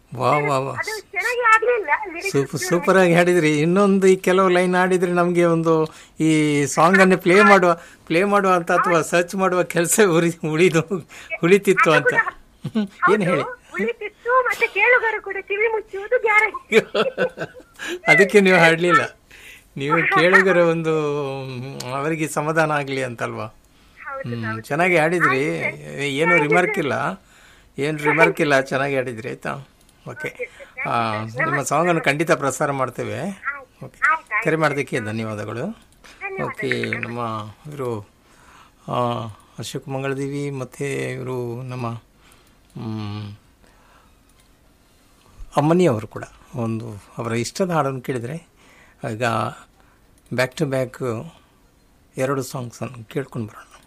ವಾ ವಾ ವಾ ಅದು ಚೆನ್ನಾಗಿ ಆಗ್ಲಿಲ್ಲ lyrics ಸೂಪರ್ ಸೂಪರ್ ಆಗಿ ಹಾಡಿದ್ರಿ ಇನ್ನೊಂದು ಈ ಕೆಲವು ಲೈನ್ ಹಾಡಿದ್ರೆ ನಮಗೆ ಒಂದು ಈ ಸಾಂಗ್ ಅನ್ನು ಪ್ಲೇ ಮಾಡುವ ಪ್ಲೇ ಮಾಡುವ ಅಂತ ಅಥವಾ ಸರ್ಚ್ ಮಾಡುವ ಕೆಲಸ ಉರಿ ಉಳಿದು ಉಳಿತಿತ್ತು ಅಂತ ಏನು ಹೇಳಿ ಉಳಿತಿತ್ತು ಮತ್ತೆ ಕೇಳುಗರು ಕೂಡ ಕಿವಿ ಮುಚ್ಚುವುದು ಗ್ಯಾರಂಟಿ ಅದಕ್ಕೆ ನೀವು ಹಾಡಲಿಲ್ಲ ನೀವು ಕೇಳುಗರ ಒಂದು ಮ್, ಅವರಿಗೆ ಸಮಾಧಾನ ಆಗಲಿ ಅಂತಲ್ವಾ ಹೌದು ಹ್ಮ್ ಚೆನ್ನಾಗಿ ಹಾಡಿದ್ರಿ ಏನು ರಿಮಾರ್ಕ್ ಇಲ್ಲ ಏನು ರಿಮಾರ್ಕ್ ಇಲ್ಲ ಚೆನ್ನಾಗಿ ಹಾಡಿದ್ರಿ ಆಯ್ತಾ ಓಕೆ ನಿಮ್ಮ ಸಾಂಗನ್ನು ಖಂಡಿತ ಪ್ರಸಾರ ಮಾಡ್ತೇವೆ ಓಕೆ ಕರೆ ಮಾಡೋದಕ್ಕೆ ಧನ್ಯವಾದಗಳು ಓಕೆ ನಮ್ಮ ಇವರು ಅಶೋಕ್ ಮಂಗಳದೇವಿ ಮತ್ತು ಇವರು ನಮ್ಮ ಮ್, ಅಮ್ಮನಿಯವರು ಕೂಡ ಒಂದು ಅವರ ಇಷ್ಟದ ಹಾಡನ್ನು ಕೇಳಿದರೆ ಈಗ ಬ್ಯಾಕ್ ಟು ಬ್ಯಾಕ್ ಎರಡು ಸಾಂಗ್ಸನ್ನು ಕೇಳ್ಕೊಂಡು ಬರೋಣ